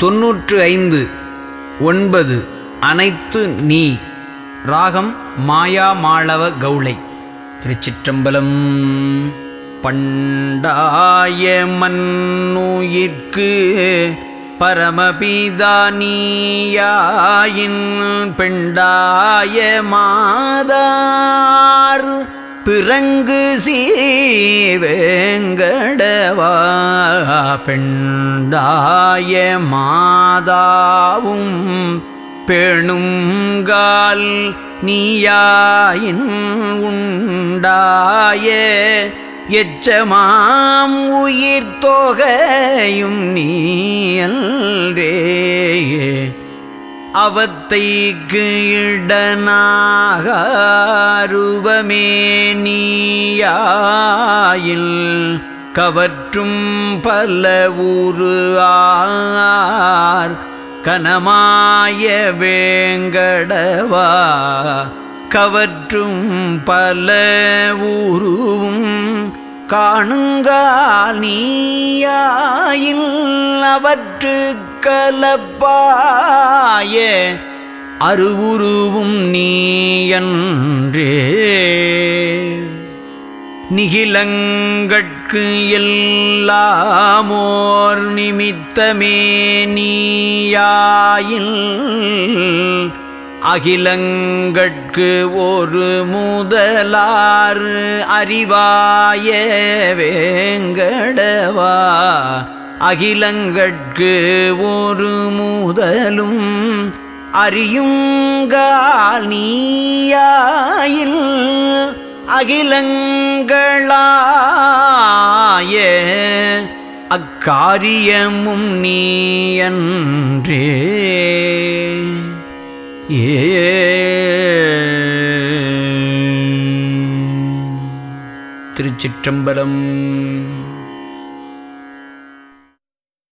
தொன்னூற்று ஐந்து ஒன்பது அனைத்து நீ ராகம் மாயா மாளவ கௌளை திருச்சிற்றம்பலம் பண்டாய மண்ணுயிர்க்கு பரமபிதா நீயாயின் பெண்டாய மாதார் பிறங்கு சீவேங்கடவா பெண்டாய மாதாவும் பெணுங்கால் நீயாயின் உண்டாய எச்சமாம் உயிர் தொகையும் நீயல்ரே அவத்தைக்கு இடனாகருவமே நீயாயில் கவற்றும் பல ஊரு ஆர் கனமாய வேங்கடவா கவற்றும் பல ஊருவும் காணுங்கால் நீயாயில் அவற்று கலப்பாய அருவுருவும் நீயன்றே நிகிலங்கட்கு எல்லாமோர் நிமித்தமே நீயாயில் அகிலங்கட்கு ஒரு முதலாறு அறிவாய வேங்கடவா அகிலங்கட்கு ஒரு முதலும் அறியுங்கால் நீயாயில் அகிலங்களாய அக்காரியமும் நீயன்றே ஏ திருச்சிற்றம்பலம்